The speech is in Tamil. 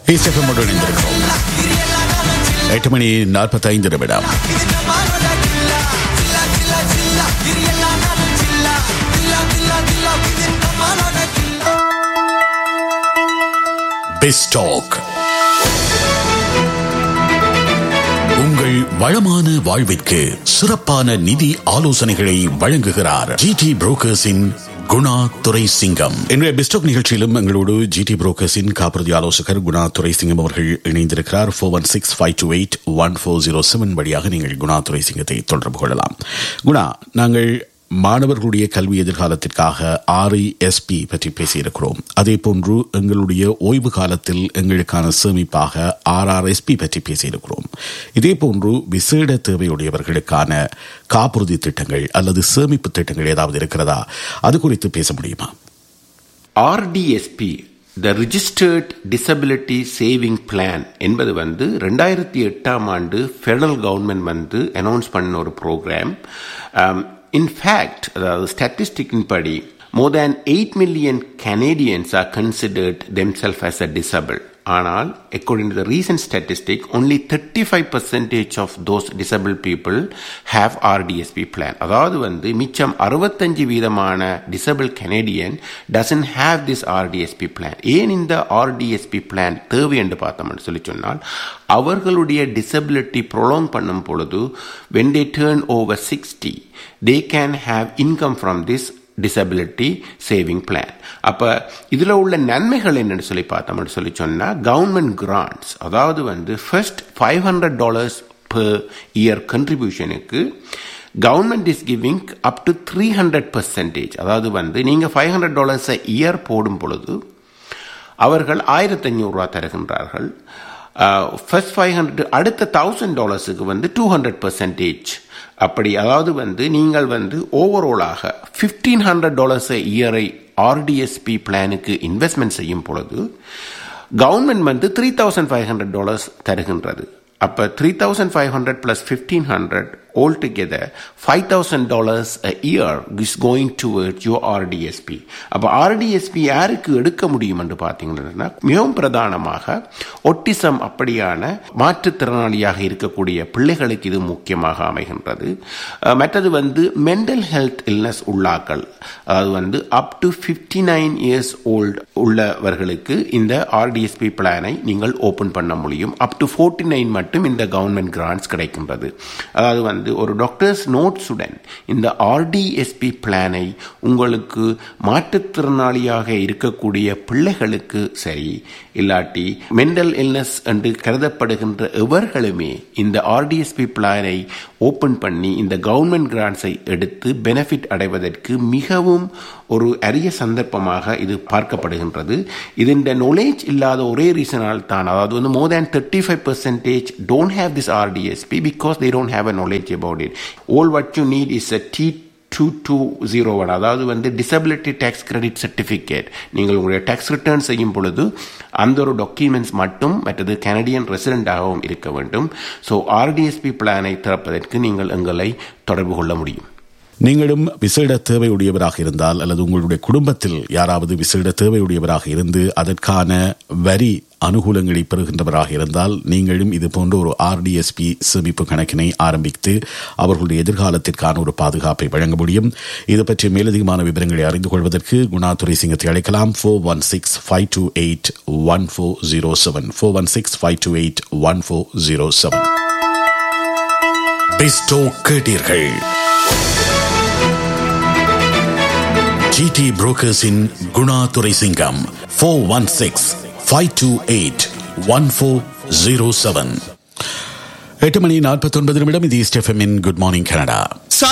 இசைஃபமோடு இணைந்திருக்கிறோம் எட்டு மணி நாற்பத்தைந்து நிமிடம் பிஸ்டாக் உங்கள் வளமான வாழ்விற்கு சிறப்பான நிதி ஆலோசனைகளை வழங்குகிறார் ஜிடி புரோக்கர்ஸின் குணா துரை சிங்கம் இன்றைய பிஸ்டாக் நிகழ்ச்சியிலும் எங்களோடு ஜிடி புரோக்கர்ஸின் காப்புறுதி ஆலோசகர் குணா துரை சிங்கம் அவர்கள் இணைந்திருக்கிறார் four one six five two eight one four zero seven வழியாக நீங்கள் குணா துரை சிங்கத்தை தொடர்பு கொள்ளலாம் குணா நாங்கள் மாணவர்களுடைய கல்வி எதிர்காலத்திற்காக ஆர்இஎஸ்பி பற்றி பேசியிருக்கிறோம் அதே போன்று எங்களுடைய ஓய்வு காலத்தில் எங்களுக்கான சேமிப்பாக ஆர்ஆர்எஸ்பி பற்றி பேசியிருக்கிறோம் இதே போன்று விசேட தேவையுடையவர்களுக்கான காப்புறுதி திட்டங்கள் அல்லது சேமிப்பு திட்டங்கள் ஏதாவது இருக்கிறதா அது குறித்து பேச முடியுமா RDSP the registered disability saving plan என்பது வந்து ரெண்டாயிரத்தி எட்டாம் ஆண்டு ஃபெடரல் கவர்மெண்ட் வந்து அனௌன்ஸ் பண்ண ஒரு ப்ரோக்ராம் இன்ஃபேக்ட் அதாவது ஸ்டாட்டிஸ்டிக்கின் படி more than eight million Canadians are considered themself as a disable ஆனால் according to the recent statistic only 35 percentage of those disabled people have RDSP plan அதாவது வந்து மிச்சம் அறுபத்தஞ்சு வீதமான disable Canadian doesn't have this RDSP plan ஏன் இந்த ஆர்டிஎஸ்பி பிளான் தேவை என்று பார்த்தோம்னு சொல்லி சொன்னால் அவர்களுடைய டிசபிலிட்டி ப்ரொலாங் பண்ணும் பொழுது when they turn over sixty they can have income from this disability saving plan அப்போ இதில் உள்ள நன்மைகள் என்னன்னு சொல்லி பார்த்தோம்னு சொல்லி சொன்னால் கவர்மெண்ட் கிராண்ட்ஸ் அதாவது வந்து first five hundred dollars per year கண்ட்ரிபியூஷனுக்கு government is giving up to three hundred percentage அதாவது வந்து நீங்கள் ஃபைவ் ஹண்ட்ரட் டாலர்ஸை இயர் போடும் பொழுது அவர்கள் ஆயிரத்தி ஐநூறுரூவா தருகின்றார்கள் ஃபர்ஸ்ட் ஃபைவ் ஹண்ட்ரட் அடுத்த தௌசண்ட் டாலர்ஸுக்கு வந்து டூ ஹண்ட்ரட் பர்சன்டேஜ் அப்படி அதாவது வந்து நீங்கள் வந்து ஓவராலாக ஃபிஃப்டீன் ஹண்ட்ரட் டாலர்ஸை இயரை ஆர்டிஎஸ்பி பிளானுக்கு இன்வெஸ்ட்மெண்ட் செய்யும் பொழுது கவர்மெண்ட் வந்து three thousand five hundred dollars தருகின்றது அப்போ three thousand five hundred plus fifteen hundred all together five thousand dollars a year is going toward your RDSP அப்போ ஆர்டிஎஸ்பி யாருக்கு எடுக்க முடியும் என்று பார்த்தீங்கன்னா மிகவும் பிரதானமாக ஒட்டிசம் அப்படியான மாற்றுத்திறனாளியாக இருக்கக்கூடிய பிள்ளைகளுக்கு இது முக்கியமாக அமைகின்றது மற்றது வந்து மென்டல் ஹெல்த் இல்னஸ் உள்ளாக்கள் அதாவது வந்து up to fifty nine years old உள்ளவர்களுக்கு இந்த ஆர்டிஎஸ்பி பிளானை நீங்கள் ஓப்பன் பண்ண முடியும் அப் டு ஃபோர்ட்டி நைன் மட்டும் இந்த கவர்மெண்ட் கிராண்ட்ஸ் கிடைக்கின்றது அதாவது வந்து ஒரு டாக்டர்ஸ் நோட்ஸுடன் இந்த ஆர்டிஎஸ்பி பிளானை உங்களுக்கு மாற்றுத்திறனாளியாக இருக்கக்கூடிய பிள்ளைகளுக்கு சரி இல்லாட்டி மென்டல் இல்னஸ் என்று கருதப்படுகின்ற எவர்களுமே இந்த ஆர்டிஎஸ்பி பிளானை ஓப்பன் பண்ணி இந்த கவர்மெண்ட் கிராண்ட்ஸை எடுத்து பெனிஃபிட் அடைவதற்கு மிகவும் ஒரு அரிய சந்தர்ப்பமாக இது பார்க்கப்படுகின்றது இதன் நாலேஜ் இல்லாத ஒரே ரீசனால் தான் அதாவது வந்து more than thirty five percentage don't have this RDSP because they don't have a knowledge about it all what you need is a T two two zero one அதாவது வந்து டிசபிலிட்டி டேக்ஸ் கிரெடிட் சர்டிஃபிகேட் நீங்கள் உங்களுடைய டேக்ஸ் ரிட்டர்ன் செய்யும் பொழுது அந்த ஒரு டாக்குமெண்ட்ஸ் மட்டும் மற்றது கனடியன் ரெசிடென்டாகவும் இருக்க வேண்டும் ஸோ ஆர்டிஎஸ்பி பிளானை திறப்பதற்கு நீங்கள் எங்களை தொடர்பு கொள்ள முடியும் நீங்களும் விசேட தேவையுடையவராக இருந்தால் அல்லது உங்களுடைய குடும்பத்தில் யாராவது விசேட தேவையுடையவராக இருந்து அதற்கான வரி அனுகூலங்களை பெறுகின்றவராக இருந்தால் நீங்களும் இது போன்ற ஒரு ஆர்டிஎஸ்பி சேமிப்பு கணக்கினை ஆரம்பித்து அவர்களுடைய எதிர்காலத்திற்கான ஒரு பாதுகாப்பை வழங்க முடியும் இது பற்றிய மேலதிகமான விவரங்களை அறிந்து கொள்வதற்கு குணாதுரை சிங்கத்தை அழைக்கலாம் four one six five two eight one four zero seven four one six five two eight one four zero seven பெஸ்டோ கேட்டீர்கள் ஜிடி புரோக்கர்ஸின் Guna Durai Singam four one six five two eight one four zero seven எட்டு மணி நாற்பத்தி ஒன்பது நிமிடம் இது ஈஸ்ட் எஃப்எம்மின் குட் மார்னிங் கனடா